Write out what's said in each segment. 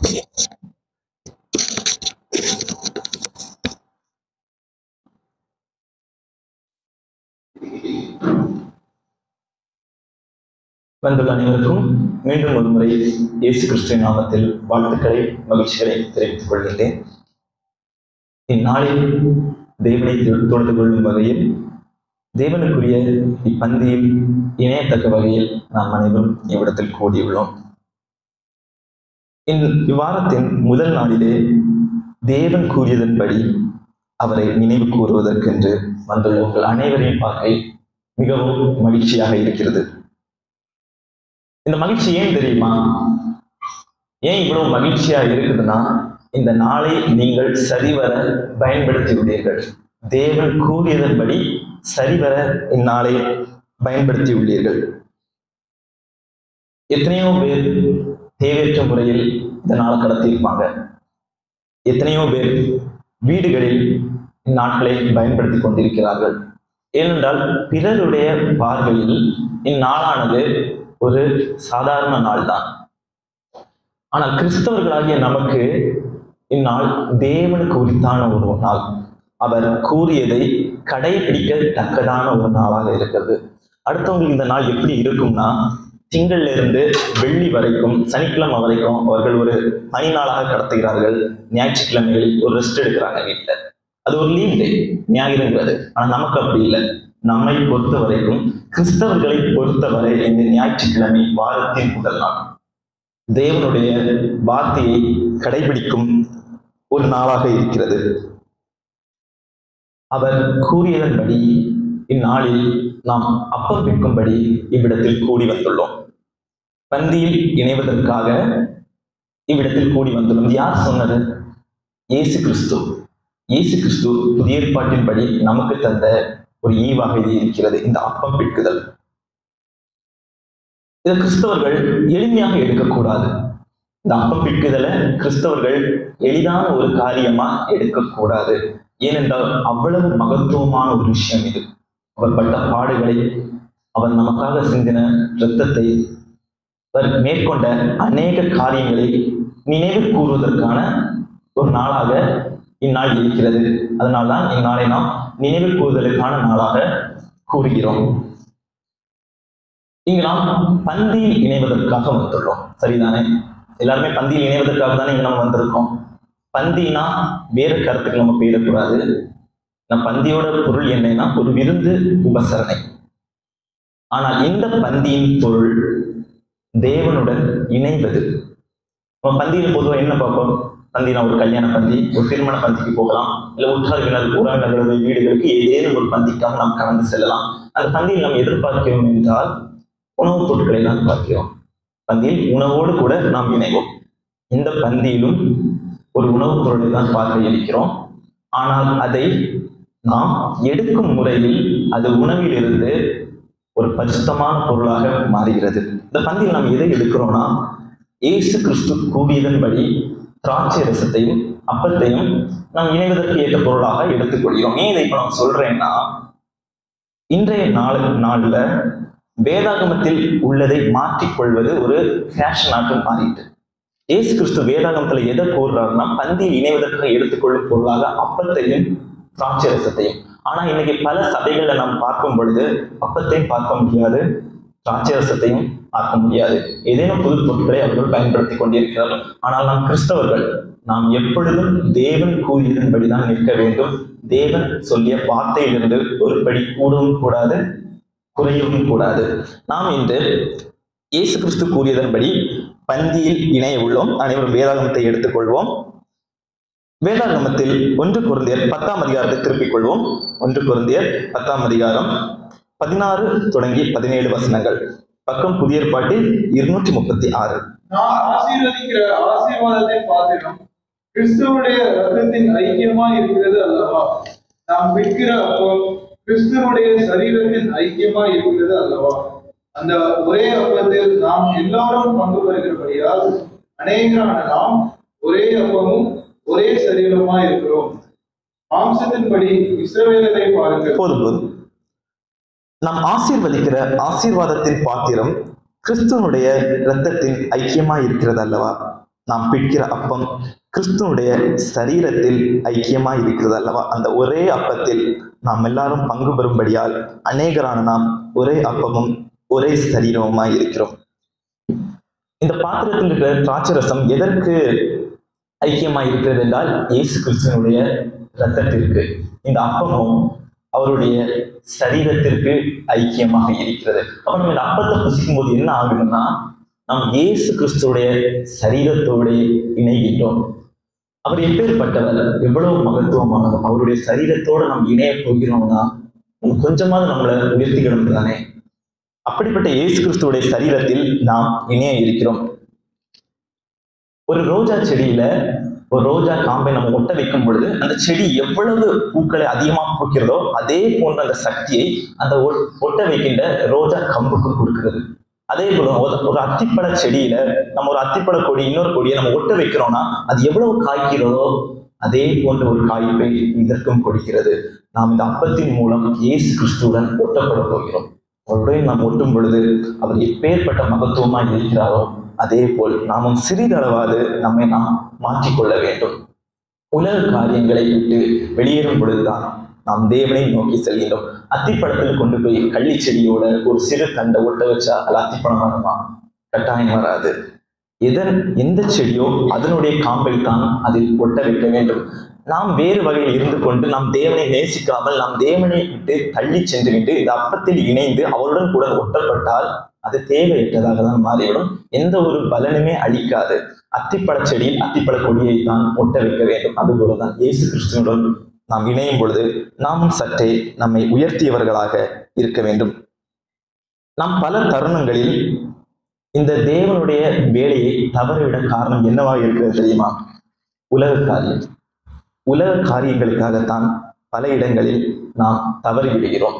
வந்துள்ள அனைவருக்கும் மீண்டும் ஒரு முறை இயேசு கிறிஸ்துவின் நாமத்தில் வாழ்த்துக்களை மகிழ்ச்சிகளை தெரிவித்துக் கொள்கின்றேன் இந்நாளில் தேவனை தொ- தொழுது கொள்ளும் வகையில் தேவனுக்குரிய இப்பந்தியில் இணையத்தக்க வகையில் நாம் அனைவரும் இவ்விடத்தில் கூடியுள்ளோம் இந் இவ்வாரத்தின் முதல் நாளிலே தேவன் கூறியதன்படி அவரை நினைவு கூறுவதற்கென்று வந்துள்ள உங்கள் அனைவரையும் பார்க்க மிகவும் மகிழ்ச்சியாக இருக்கிறது இந்த மகிழ்ச்சி ஏன் தெரியுமா ஏன் இவ்வளவு மகிழ்ச்சியா இருக்குதுன்னா இந்த நாளை நீங்கள் சரிவர பயன்படுத்தி உள்ளீர்கள் தேவன் கூறியதன்படி சரிவர இந்நாளை பயன்படுத்தி உள்ளீர்கள் எத்தனையோ பேர் தேவையற்ற முறையில் இந்த நாளை கடத்தியிருப்பாங்க எத்தனையோ பேர் வீடுகளில் இந்நாட்களை பயன்படுத்தி கொண்டிருக்கிறார்கள் ஏனென்றால் பிறருடைய பார்வையில் இந்நாளானது ஒரு சாதாரண நாள் தான் ஆனால் கிறிஸ்தவர்களாகிய நமக்கு இந்நாள் தேவனுக்கு உரித்தான ஒரு நாள் அவர் கூறியதை கடைபிடிக்கத்தக்கதான ஒரு நாளாக இருக்கிறது அடுத்தவங்களுக்கு இந்த நாள் எப்படி இருக்கும்னா திங்கள்ல இருந்து வெள்ளி வரைக்கும் சனிக்கிழமை வரைக்கும் அவர்கள் ஒரு பனி நாளாக கடத்துகிறார்கள் ஞாயிற்றுக்கிழமைகளில் ஒரு ரெஸ்ட் எடுக்கிறாங்க வீட்டில் அது ஒரு லீவ் டே ஞாயிறுங்கிறது ஆனா நமக்கு அப்படி இல்லை நம்மை பொறுத்த வரைக்கும் கிறிஸ்தவர்களை பொறுத்தவரை இந்த ஞாயிற்றுக்கிழமை வாரத்தின் முதல் நாள் தேவனுடைய வார்த்தையை கடைபிடிக்கும் ஒரு நாளாக இருக்கிறது அவர் கூறியதன்படி இந்நாளில் நாம் அப்பம் விற்கும்படி இவ்விடத்தில் கூடி வந்துள்ளோம் பந்தியில் இணைவதற்காக இவ்விடத்தில் கூடி வந்துள்ளோம் இது யார் சொன்னது இயேசு கிறிஸ்து இயேசு கிறிஸ்து புதிய ஏற்பாட்டின்படி நமக்கு தந்த ஒரு ஈவாக இது இருக்கிறது இந்த அப்பம் பிட்குதல் இதை கிறிஸ்தவர்கள் எளிமையாக எடுக்கக்கூடாது இந்த அப்பம் பிட்குதலை கிறிஸ்தவர்கள் எளிதான ஒரு காரியமா எடுக்கக்கூடாது ஏனென்றால் அவ்வளவு மகத்துவமான ஒரு விஷயம் இது அவர் பட்ட பாடுகளை அவர் நமக்காக சிந்தின இரத்தத்தை அவர் மேற்கொண்ட அநேக காரியங்களை நினைவு கூறுவதற்கான ஒரு நாளாக இந்நாள் இருக்கிறது அதனால்தான் இந்நாளை நாம் நினைவு கூறுதலுக்கான நாளாக கூறுகிறோம் இங்கு நாம் பந்தியில் இணைவதற்காக வந்துள்ளோம் சரிதானே எல்லாருமே பந்தியில் இணைவதற்காக தானே இங்க நம்ம வந்திருக்கோம் பந்தினா வேறு கருத்துக்கு நம்ம போயிடக்கூடாது நம் பந்தியோட பொருள் என்னன்னா ஒரு விருந்து உபசரணை ஆனால் இந்த பந்தியின் பொருள் தேவனுடன் இணைவது நம்ம பந்தியில் பொதுவாக என்ன பார்ப்போம் பந்தினா ஒரு கல்யாண பந்தி ஒரு திருமண பந்திக்கு போகலாம் இல்லை உற்றார்வினர் உறவினர்களுடைய வீடுகளுக்கு ஏதேனும் ஒரு பந்திக்காக நாம் கலந்து செல்லலாம் அந்த பந்தியில் நாம் எதிர்பார்க்கிறோம் என்றால் உணவுப் பொருட்களை தான் பார்க்கிறோம் பந்தியில் உணவோடு கூட நாம் இணைவோம் இந்த பந்தியிலும் ஒரு உணவுப் பொருளை தான் பார்க்க இருக்கிறோம் ஆனால் அதை நாம் எடுக்கும் முறையில் அது உணவிலிருந்து ஒரு பரிசுத்தமான பொருளாக மாறுகிறது இந்த பந்தியில் நாம் எதை எடுக்கிறோம்னா இயேசு கிறிஸ்து கூறியதன்படி திராட்சை ரசத்தையும் அப்பத்தையும் நாம் இணைவதற்கு ஏற்ற பொருளாக எடுத்துக்கொள்கிறோம் ஏன் இதை இப்ப நான் சொல்றேன்னா இன்றைய நாள் நாள்ல வேதாகமத்தில் உள்ளதை மாற்றிக்கொள்வது ஒரு ஃபேஷனாக மாறிட்டு இயேசு கிறிஸ்து வேதாகமத்துல எதை கூறுறாருன்னா பந்தியில் இணைவதற்காக எடுத்துக்கொள்ளும் பொருளாக அப்பத்தையும் திராட்சை ரசத்தையும் ஆனா இன்னைக்கு பல சபைகளை நாம் பார்க்கும் பொழுது அப்பத்தையும் பார்க்க முடியாது திராட்சை ரசத்தையும் பார்க்க முடியாது ஏதேனும் புது பொருட்களை அவர்கள் பயன்படுத்தி கொண்டிருக்கிறார்கள் ஆனால் நாம் கிறிஸ்தவர்கள் நாம் எப்பொழுதும் தேவன் கூறியதன்படிதான் நிற்க வேண்டும் தேவன் சொல்லிய வார்த்தையிலிருந்து ஒரு படி கூடவும் கூடாது குறையவும் கூடாது நாம் இன்று இயேசு கிறிஸ்து கூறியதன்படி பந்தியில் இணைய உள்ளோம் அனைவரும் வேதாகமத்தை எடுத்துக்கொள்வோம் வேதாகமத்தில் ஒன்று குருந்தியர் பத்தாம் அதிகாரத்தை திருப்பிக் கொள்வோம் ஒன்று குருந்தியர் பத்தாம் அதிகாரம் பதினாறு தொடங்கி பதினேழு வசனங்கள் பக்கம் புதிய ஏற்பாட்டில் இருநூற்றி முப்பத்தி ஆறு நாம் ஆசீர்வதிக்கிற ஆசீர்வாதத்தின் பாத்திரம் கிறிஸ்துவுடைய ரத்தத்தின் ஐக்கியமா இருக்கிறது அல்லவா நாம் விற்கிற அப்பம் கிறிஸ்துவுடைய சரீரத்தின் ஐக்கியமா இருக்கிறது அல்லவா அந்த ஒரே அப்பத்தில் நாம் எல்லாரும் பங்கு பெறுகிறபடியால் அநேகரான நாம் ஒரே அப்பமும் ஒரே சரீரமா இருக்கிறோம் மாம்சத்தின்படி இஸ்ரவேலரை பாருங்கள் போதும் போதும் நாம் ஆசீர்வதிக்கிற ஆசீர்வாதத்தின் பாத்திரம் கிறிஸ்துவனுடைய இரத்தத்தின் ஐக்கியமா இருக்கிறது அல்லவா நாம் பிடிக்கிற அப்பம் கிறிஸ்துவனுடைய சரீரத்தில் ஐக்கியமாய் இருக்கிறது அல்லவா அந்த ஒரே அப்பத்தில் நாம் எல்லாரும் பங்கு பெறும்படியால் அநேகரான நாம் ஒரே அப்பமும் ஒரே சரீரமுமாய் இருக்கிறோம் இந்த பாத்திரத்தில் இருக்கிற திராட்சை ரசம் எதற்கு ஐக்கியமாய் இருக்கிறது என்றால் இயேசு கிறிஸ்துவனுடைய இரத்தத்திற்கு இந்த அப்பமும் அவருடைய சரீரத்திற்கு ஐக்கியமாக இருக்கிறது அப்ப நம்ம இந்த அப்பத்தை புசிக்கும் போது என்ன ஆகுதுன்னா நாம் இயேசு கிறிஸ்துவுடைய சரீரத்தோட இணைகின்றோம் அவர் எப்பேற்பட்டவர் எவ்வளவு மகத்துவமானவர் அவருடைய சரீரத்தோட நாம் இணைய போகிறோம்னா நம்ம கொஞ்சமாவது நம்மளை உயர்த்திக்கணும் தானே அப்படிப்பட்ட இயேசு கிறிஸ்துவுடைய சரீரத்தில் நாம் இணைய இருக்கிறோம் ஒரு ரோஜா செடியில ஒரு ரோஜா காம்பை நம்ம ஒட்ட வைக்கும் பொழுது அந்த செடி எவ்வளவு பூக்களை அதிகமாக பூக்கிறதோ அதே போன்ற அந்த சக்தியை அந்த ஒ- ஒட்ட வைக்கின்ற ரோஜா கம்புக்கு கொடுக்கிறது அதே போல ஒரு ஒரு அத்திப்பழ செடியில நம்ம ஒரு அத்திப்பழ கொடி இன்னொரு கொடியை நம்ம ஒட்ட வைக்கிறோம்னா அது எவ்வளவு காய்க்கிறதோ அதே போன்ற ஒரு காய்ப்பை இதற்கும் கொடுக்கிறது நாம் இந்த அப்பத்தின் மூலம் இயேசு கிறிஸ்துவுடன் ஒட்டப்பட போகிறோம் அவருடன் நாம் ஒட்டும் பொழுது அவர் எப்பேற்பட்ட மகத்துவமாய் இருக்கிறாரோ அதே போல் நாமும் சிறிதளவாது நம்மை நாம் மாற்றிக்கொள்ள வேண்டும் உலக காரியங்களை விட்டு வெளியேறும் பொழுதுதான் நாம் தேவனை நோக்கி செல்கின்றோம் அத்திப்பழத்தில் கொண்டு போய் கள்ளி செடியோட ஒரு சிறு தண்டை ஒட்ட வச்சா அது அத்திப்பழம் வருமா கட்டாயம் வராது எதன் எந்த செடியோ அதனுடைய காம்பில் தான் அதில் ஒட்ட வைக்க வேண்டும் நாம் வேறு வகையில் இருந்து கொண்டு நாம் தேவனை நேசிக்காமல் நாம் தேவனை விட்டு தள்ளி சென்று விட்டு இந்த அப்பத்தில் இணைந்து அவருடன் கூட ஒட்டப்பட்டால் அது தேவையற்றதாக தான் மாறிவிடும் எந்த ஒரு பலனுமே அளிக்காது அத்திப்பழ செடியில் அத்திப்பழ கொடியை தான் ஒட்ட வைக்க வேண்டும் அதுபோலதான் இயேசு கிறிஸ்துவுடன் நாம் இணையும் பொழுது நாமும் சற்றே நம்மை உயர்த்தியவர்களாக இருக்க வேண்டும் நாம் பல தருணங்களில் இந்த தேவனுடைய வேலையை தவறவிட காரணம் என்னவாக இருக்கிறது தெரியுமா உலக காரியம் உலக காரியங்களுக்காகத்தான் பல இடங்களில் நாம் தவறி விடுகிறோம்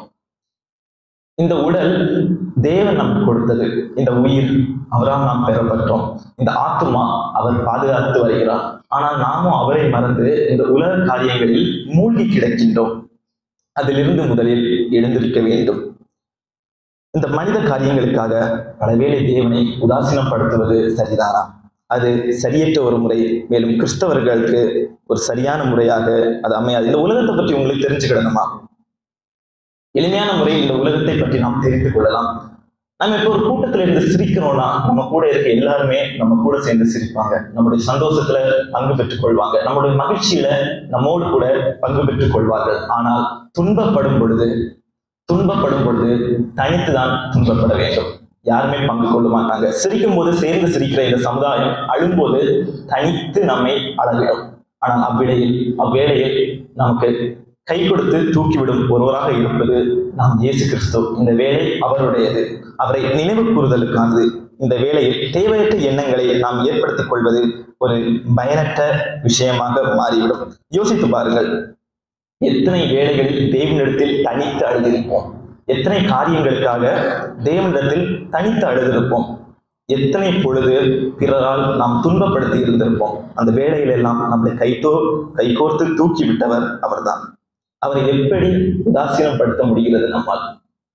இந்த உடல் தேவன் நமக்கு கொடுத்தது இந்த உயிர் அவரால் நாம் பெறப்பட்டோம் இந்த ஆத்துமா அவர் பாதுகாத்து வருகிறார் ஆனால் நாமும் அவரை மறந்து இந்த உலக காரியங்களில் மூழ்கி கிடக்கின்றோம் அதிலிருந்து முதலில் எழுந்திருக்க வேண்டும் இந்த மனித காரியங்களுக்காக பலவேளை தேவனை உதாசீனப்படுத்துவது சரிதானா அது சரியற்ற ஒரு முறை மேலும் கிறிஸ்தவர்களுக்கு ஒரு சரியான முறையாக அது அமையாது இந்த உலகத்தை பற்றி உங்களுக்கு தெரிஞ்சுக்கிடணுமா எளிமையான முறையில் இந்த உலகத்தை பற்றி நாம் தெரிந்து கொள்ளலாம் நம்ம இப்போ ஒரு கூட்டத்துல இருந்து சிரிக்கிறோம்னா நம்ம கூட இருக்க எல்லாருமே நம்ம கூட சேர்ந்து சிரிப்பாங்க நம்முடைய சந்தோஷத்துல பங்கு பெற்றுக் கொள்வாங்க நம்முடைய மகிழ்ச்சியில நம்மோடு கூட பங்கு பெற்றுக் கொள்வார்கள் ஆனால் துன்பப்படும் பொழுது துன்பப்படும் பொழுது தனித்துதான் துன்பப்பட வேண்டும் யாருமே பங்கு கொள்ள மாட்டாங்க சிரிக்கும் போது சேர்ந்து சிரிக்கிற இந்த சமுதாயம் அழும்போது தனித்து நம்மை அழகிடும் ஆனால் அவ்விடையில் அவ்வேளையில் நமக்கு கை கொடுத்து தூக்கிவிடும் ஒருவராக இருப்பது நாம் இயேசு கிறிஸ்து இந்த வேலை அவருடையது அவரை நினைவு கூறுதலுக்கானது இந்த வேளையில் தேவையற்ற எண்ணங்களை நாம் ஏற்படுத்திக் கொள்வது ஒரு பயனற்ற விஷயமாக மாறிவிடும் யோசித்து பாருங்கள் எத்தனை வேலைகளில் தேவனிடத்தில் தனித்து அழுதிருப்போம் எத்தனை காரியங்களுக்காக தேவனிடத்தில் தனித்து அழுதிருப்போம் எத்தனை பொழுது பிறரால் நாம் துன்பப்படுத்தி இருந்திருப்போம் அந்த வேலையிலெல்லாம் நம்மளை கைத்தோ கைகோர்த்து தூக்கி விட்டவர் அவர்தான் அவரை எப்படி உதாசீனப்படுத்த முடிகிறது நம்மால்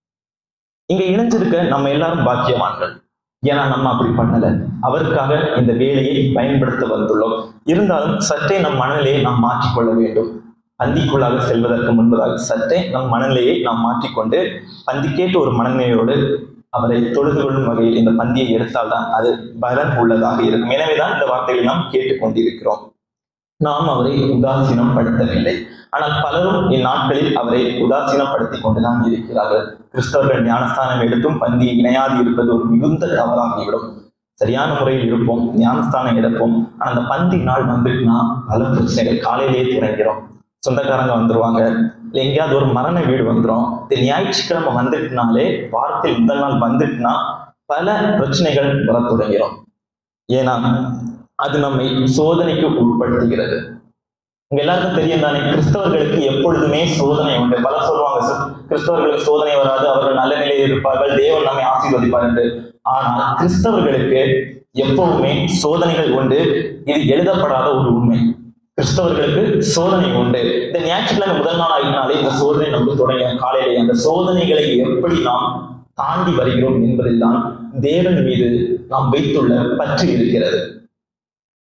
இங்க இணைஞ்சிருக்க நம்ம எல்லாரும் பாக்கியவான்கள் ஏன்னா நம்ம அப்படி பண்ணல அவருக்காக இந்த வேலையை பயன்படுத்த வந்துள்ளோம் இருந்தாலும் சற்றே நம் மனநிலையை நாம் மாற்றிக்கொள்ள வேண்டும் பந்திக்குள்ளாக செல்வதற்கு முன்பதாக சற்றே நம் மனநிலையை நாம் மாற்றிக்கொண்டு பந்திக்கேற்ற ஒரு மனநிலையோடு அவரை தொழுது கொள்ளும் வகையில் இந்த பந்தியை எடுத்தால்தான் அது பலன் உள்ளதாக இருக்கும் எனவேதான் இந்த வார்த்தைகளை நாம் கேட்டுக்கொண்டிருக்கிறோம் நாம் அவரை உதாசீனம் படுத்தவில்லை ஆனால் பலரும் இந்நாட்களில் அவரை உதாசீனப்படுத்திக் கொண்டுதான் இருக்கிறார்கள் கிறிஸ்தவர்கள் ஞானஸ்தானம் எடுத்தும் பந்தியை இணையாது இருப்பது ஒரு மிகுந்த தவறாகிவிடும் சரியான முறையில் இருப்போம் ஞானஸ்தானம் எடுப்போம் ஆனால் அந்த பந்தி நாள் வந்துட்டுனா பல பிரச்சனைகள் காலையிலேயே தொடங்கிறோம் சொந்தக்காரங்க வந்துருவாங்க இல்லை எங்கேயாவது ஒரு மரண வீடு வந்துடும் இந்த ஞாயிற்றுக்கிழமை வந்துட்டுனாலே வாரத்தில் முதல் நாள் வந்துட்டுனா பல பிரச்சனைகள் வர தொடங்கிறோம் ஏன்னா அது நம்மை சோதனைக்கு உட்படுத்துகிறது உங்க எல்லாருக்கும் தெரியும் தானே கிறிஸ்தவர்களுக்கு எப்பொழுதுமே சோதனை உண்டு பல சொல்லுவாங்க "சு- கிறிஸ்தவர்களுக்கு சோதனை வராது அவர்கள் நல்ல நிலையில் இருப்பார்கள் தேவன் நம்மை ஆசீர்வதிப்பார் என்று ஆனால் கிறிஸ்தவர்களுக்கு எப்பவுமே சோதனைகள் உண்டு இது எழுதப்படாத ஒரு உண்மை கிறிஸ்தவர்களுக்கு சோதனை உண்டு இந்த ஞாயிற்றுக்கிழமை முதல் நாள் ஆகினாலே இந்த சோதனை நமக்கு தொடங்கிய காலையிலே அந்த சோதனைகளை எப்படி நாம் தாண்டி வருகிறோம் என்பதில்தான் தேவன் மீது நாம் வைத்துள்ள பற்று இருக்கிறது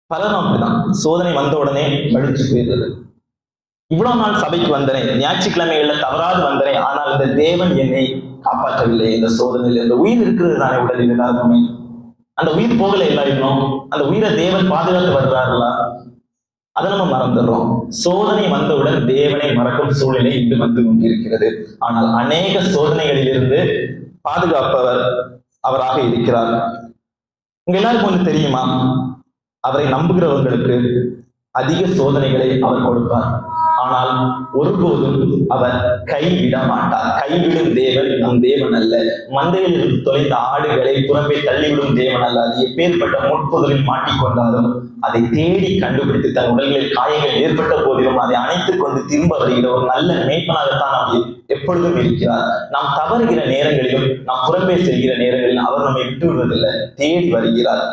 பலரும் அப்படிதான் சோதனை வந்த உடனே வலிச்சு போயிடுறது இவ்வளவு நாள் சபைக்கு வந்தனேன் ஞாயிற்றுக்கிழமைகள்ல தவறாது வந்தனேன் ஆனால் இந்த தேவன் என்னை காப்பாற்றவில்லை இந்த சோதனையில் இந்த உயிர் இருக்கிறது தானே உடலில் எல்லாருக்குமே அந்த உயிர் போகல எல்லாருக்கும் அந்த உயிரை தேவன் பாதுகாத்து வருகிறார்களா அதை நம்ம மறந்துடுறோம் சோதனை வந்தவுடன் தேவனை மறக்கும் சூழ்நிலை இன்று வந்து கொண்டிருக்கிறது ஆனால் அநேக சோதனைகளிலிருந்து பாதுகாப்பவர் அவராக இருக்கிறார் உங்க எல்லாருக்கும் ஒன்று தெரியுமா அவரை நம்புகிறவங்களுக்கு அதிக சோதனைகளை அவர் கொடுப்பார் ஆனால் ஒருபோதும் அவர் கைவிட மாட்டார் கைவிடும் தேவன் நம் தேவன் அல்ல மந்தையில் இருந்து தொலைந்த ஆடுகளை புறம்பே தள்ளிவிடும் தேவன் அல்ல அது எப்பேற்பட்ட முட்புதலில் மாட்டிக்கொண்டாலும் அதை தேடி கண்டுபிடித்து தன் உடல்களில் காயங்கள் ஏற்பட்ட போதிலும் அதை அணைத்துக் கொண்டு திரும்ப வருகிற ஒரு நல்ல மேய்ப்பனாகத்தான் நாம் எ- எப்பொழுதும் இருக்கிறார் நாம் தவறுகிற நேரங்களிலும் நாம் புறம்பே செல்கிற நேரங்களிலும் அவர் நம்மை விட்டு விடுவதில்லை தேடி வருகிறார்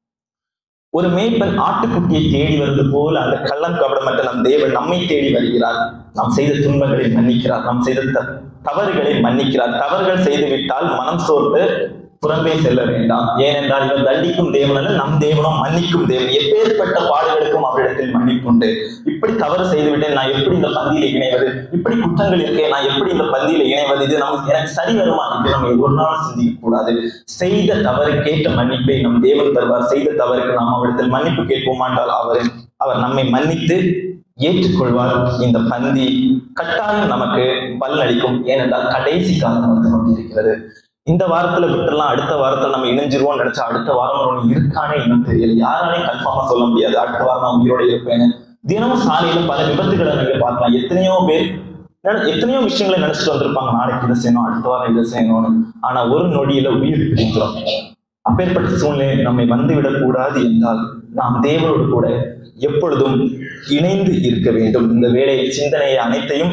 ஒரு மேய்ப்பன் ஆட்டுக்குட்டியை தேடி வருவது போல அந்த கள்ளம் கபடமற்ற நம் தேவன் நம்மை தேடி வருகிறார் நாம் செய்த துன்பங்களை மன்னிக்கிறார் நாம் செய்த த- தவறுகளை மன்னிக்கிறார் தவறுகள் செய்துவிட்டால் மனம் சோர்ந்து புறம்பே செல்ல வேண்டாம் ஏனென்றால் இவர் தண்டிக்கும் தேவன் அல்ல நம் தேவனும் மன்னிக்கும் தேவன் எப்பேற்பட்ட பாடுகளுக்கும் அவரிடத்தில் மன்னிப்புண்டு இப்படி தவறு செய்துவிட்டேன் நான் எப்படி இந்த பந்தியில இணைவது இப்படி குற்றங்கள் இருக்கேன் நான் எப்படி இந்த பந்தியில இணைவது இது நமக்கு எனக்கு சரி வருமா என்று நம்ம ஒரு நாள் சிந்திக்க கூடாது செய்த தவறு கேட்ட மன்னிப்பை நம் தேவன் தருவார் செய்த தவறுக்கு நாம் அவரிடத்தில் மன்னிப்பு கேட்போமாண்டால் அவர் அவர் நம்மை மன்னித்து ஏற்றுக்கொள்வார் இந்த பந்தி கட்டாயம் நமக்கு பலனளிக்கும் ஏனென்றால் கடைசி காலம் வந்து கொண்டிருக்கிறது இந்த வாரத்துல விட்டுறலாம் அடுத்த வாரத்துல நம்ம இணைஞ்சிருவோம்னு நினைச்சா அடுத்த வாரம் ஒன்று இருக்கானே இன்னும் தெரியல யாராலையும் கன்ஃபார்மா சொல்ல முடியாது அடுத்த வாரம் நான் உயிரோட இருப்பேன்னு தினமும் சாலையில பல விபத்துகளை நீங்க பார்க்கலாம் எத்தனையோ பேர் நினை- எத்தனையோ விஷயங்களை நினைச்சிட்டு வந்திருப்பாங்க நாளைக்கு இதை செய்யணும் அடுத்த வாரம் இதை செய்யணும்னு ஆனா ஒரு நொடியில உயிர் பிடிக்கிறோம் அப்பேற்பட்ட சூழ்நிலை நம்மை வந்துவிடக் கூடாது என்றால் நாம் தேவனோடு கூட எப்பொழுதும் இணைந்து இருக்க வேண்டும் இந்த வேலையில் சிந்தனையை அனைத்தையும்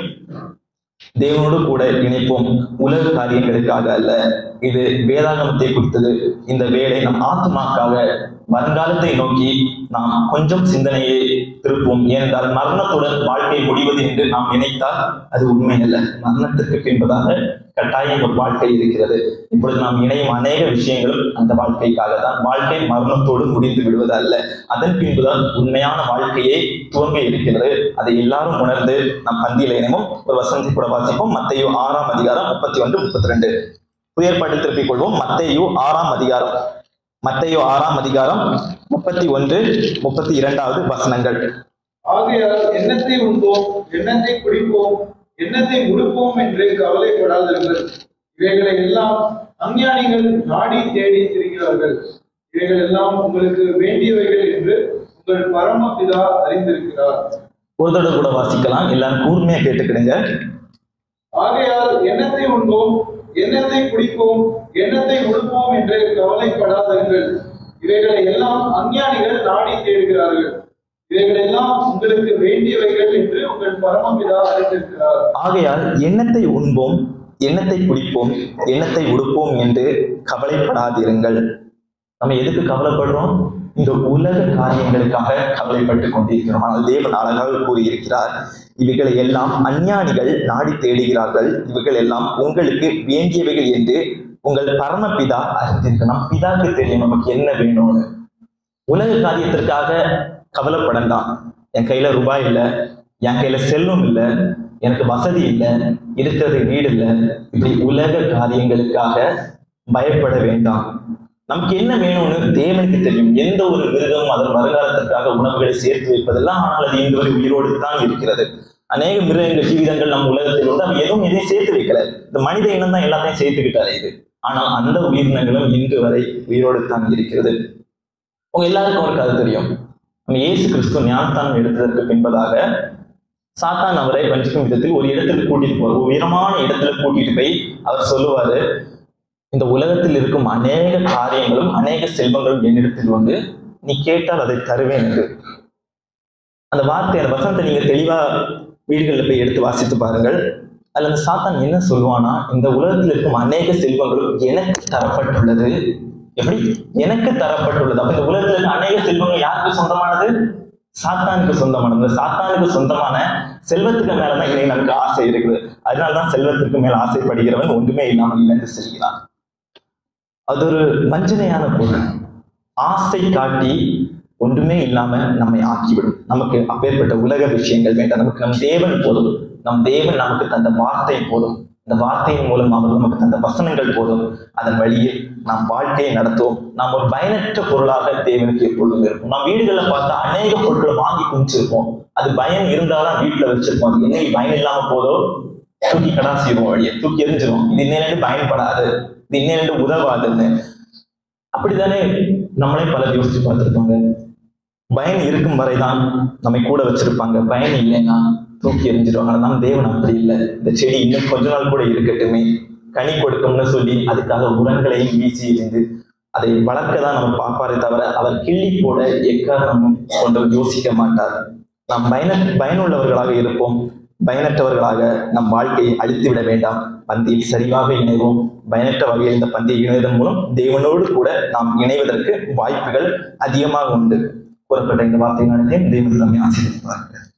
தேவனோடு கூட இணைப்போம் உலக காரியங்களுக்காக அல்ல இது வேதாகமத்தை குறித்தது இந்த வேலை நம் ஆத்மாக்காக வருங்காலத்தை நோக்கி நாம் கொஞ்சம் சிந்தனையை திருப்போம் ஏனென்றால் மரணத்துடன் வாழ்க்கை முடிவது என்று நாம் நினைத்தால் அது உண்மை அல்ல மரணத்திற்கு பின்பதாக கட்டாயம் ஒரு வாழ்க்கை இருக்கிறது இப்பொழுது நாம் இணையும் அநேக விஷயங்களும் அந்த வாழ்க்கைக்காக தான் வாழ்க்கை மரணத்தோடு முடிந்து விடுவது அல்ல அதன் பின்புதான் உண்மையான வாழ்க்கையை துவங்க இருக்கிறது அதை எல்லாரும் உணர்ந்து நம் பந்தியில் இணைவோம் ஒரு வசந்தி கூட வாசிப்போம் மத்தையோ ஆறாம் அதிகாரம் முப்பத்தி ஒன்று முப்பத்தி ரெண்டு புயற்பாட்டில் திருப்பிக் கொள்வோம் மத்தையோ ஆறாம் அதிகாரம் மத்தையோ ஆறாம் அதிகாரம் முப்பத்தி ஒன்று முப்பத்தி இரண்டாவது வசனங்கள் ஆகையால் எண்ணத்தை உண்போம் எண்ணத்தை குடிப்போம் எண்ணத்தை உடுப்போம் என்று கவலைப்படாதீர்கள் இவைகளை எல்லாம் அஞ்ஞானிகள் நாடி தேடி திரிகிறார்கள் இவைகள் எல்லாம் உங்களுக்கு வேண்டியவைகள் என்று உங்கள் பரமபிதா அறிந்திருக்கிறார் ஒரு தடவை கூட வாசிக்கலாம் எல்லாரும் கூர்மையா கேட்டுக்கிடுங்க ஆகையால் எண்ணத்தை உண்போம் எண்ணத்தை குடிப்போம் எண்ணத்தை உடுப்போம் என்று கவலைப்படாதீர்கள் இவைகளை எல்லாம் அஞ்ஞானிகள் நாடி தேடுகிறார்கள் இவைகள் எல்லாம் உங்களுக்கு வேண்டியவைகள் என்று உங்கள் பரமபிதா அறிந்திருக்கிறார் ஆகையால் எண்ணத்தை உண்போம் எண்ணத்தை குடிப்போம் எண்ணத்தை உடுப்போம் என்று கவலைப்படாதிருங்கள் நம்ம எதுக்கு கவலைப்படுறோம் இந்த உலக காரியங்களுக்காக கவலைப்பட்டு கொண்டிருக்கிறோம் ஆனால் தேவன் அழகாக கூறியிருக்கிறார் இவைகளை எல்லாம் அஞ்ஞானிகள் நாடி தேடுகிறார்கள் இவைகள் எல்லாம் உங்களுக்கு வேண்டியவைகள் என்று உங்கள் பரமபிதா அறிந்திருக்கு நம் பிதாக்கு தெரியும் நமக்கு என்ன வேணும்னு உலக காரியத்திற்காக கவலைப்படண்டாம் என் கையில ரூபாய் இல்லை என் கையில செல்வம் இல்லை எனக்கு வசதி இல்லை இருக்கிறது வீடு இல்லை இப்படி உலக காரியங்களுக்காக பயப்பட வேண்டாம் நமக்கு என்ன வேணும்னு தேவனுக்கு தெரியும் எந்த ஒரு மிருகமும் அதன் வருங்காலத்திற்காக உணவுகளை சேர்த்து வைப்பதெல்லாம் ஆனால் அது இன்று வரை உயிரோடு தான் இருக்கிறது அநேக மிருகங்கள் ஜீவிதங்கள் நம்ம உலகத்தில் உண்டு அவன் எதுவும் எதையும் சேர்த்து வைக்கல இந்த மனித இனம் தான் எல்லாத்தையும் சேர்த்துக்கிட்டாரு இது ஆனால் அந்த உயிரினங்களும் இன்று வரை உயிரோடு தான் இருக்கிறது உங்க எல்லாருக்கும் ஒரு கதை தெரியும் நம்ம இயேசு கிறிஸ்து ஞானஸ்தானம் எடுத்ததற்கு பின்பதாக சாத்தான் அவரை வஞ்சிக்கும் விதத்தில் ஒரு இடத்துக்கு கூட்டிட்டு போவார் ஒரு உயரமான இடத்துல கூட்டிட்டு போய் அவர் சொல்லுவாரு இந்த உலகத்தில் இருக்கும் அநேக காரியங்களும் அநேக செல்வங்களும் என்னிடத்தில் உண்டு நீ கேட்டால் அதை தருவேன் என்று அந்த வார்த்தை அந்த வசனத்தை நீங்க தெளிவா வீடுகளில் போய் எடுத்து வாசித்து பாருங்கள் அதுல அந்த சாத்தான் என்ன சொல்லுவானா இந்த உலகத்தில் இருக்கும் அநேக செல்வங்களும் எனக்கு தரப்பட்டுள்ளது எப்படி எனக்கு தரப்பட்டுள்ளது அப்ப இந்த உலகத்தில் இருக்க அநேக செல்வங்கள் யாருக்கு சொந்தமானது சாத்தானுக்கு சொந்தமானது இந்த சாத்தானுக்கு சொந்தமான செல்வத்துக்கு மேலதான் இன்னைக்கு நமக்கு ஆசை இருக்குது அதனாலதான் செல்வத்திற்கு மேல் ஆசைப்படுகிறவன் ஒன்றுமே இல்லாமல் இழந்து செல்கிறான் அது ஒரு வஞ்சனையான பொருள் ஆசை காட்டி ஒன்றுமே இல்லாம நம்மை ஆக்கிவிடும் நமக்கு அப்பேற்பட்ட உலக விஷயங்கள் வேண்டாம் நமக்கு நம் தேவன் போதும் நம் தேவன் நமக்கு தந்த வார்த்தை போதும் இந்த வார்த்தையின் மூலம் அவர் நமக்கு தந்த வசனங்கள் போதும் அதன் வழியில் நாம் வாழ்க்கையை நடத்துவோம் நாம் ஒரு பயனற்ற பொருளாக தேவனுக்கு எப்பொழுதும் இருக்கும் நாம் வீடுகளில் பார்த்தா அநேக பொருட்களை வாங்கி குமிச்சிருப்போம் அது பயன் இருந்தாதான் வீட்டுல வச்சிருப்போம் அது என்ன பயன் இல்லாம போதோ தூக்கி கடாசிடுவோம் வழியை தூக்கி எரிஞ்சிரும் இது இன்னிலிருந்து பயன்படாது இது இன்னிலிருந்து உதவாதுன்னு அப்படித்தானே நம்மளே பலர் யோசிச்சு பார்த்திருப்பாங்க பயன் இருக்கும் வரைதான் நம்மை கூட வச்சிருப்பாங்க பயன் இல்லைன்னா தூக்கி எறிஞ்சிருவாங்க ஆனா நம் தேவன் அப்படி இல்லை இந்த செடி இன்னும் கொஞ்ச நாள் கூட இருக்கட்டுமே கனி கொடுக்கும்னு சொல்லி அதுக்காக உரங்களையும் வீசி எறிந்து அதை வளர்க்க தான் நம்ம பார்ப்பாரே தவிர அவர் கிள்ளி போட எக்காரணமும் கொண்டு யோசிக்க மாட்டார் நாம் பயன பயனுள்ளவர்களாக இருப்போம் பயனற்றவர்களாக நம் வாழ்க்கையை அழித்து விட வேண்டாம் பந்தியில் சரிவாக இணைவோம் பயனற்ற வகையில் இந்த பந்தியை இணைவதன் மூலம் தேவனோடு கூட நாம் இணைவதற்கு வாய்ப்புகள் அதிகமாக உண்டு கூறப்பட்ட இந்த வார்த்தை நடத்தேன் தேவன் நம்மை ஆசீர்வதிப்பார்கள்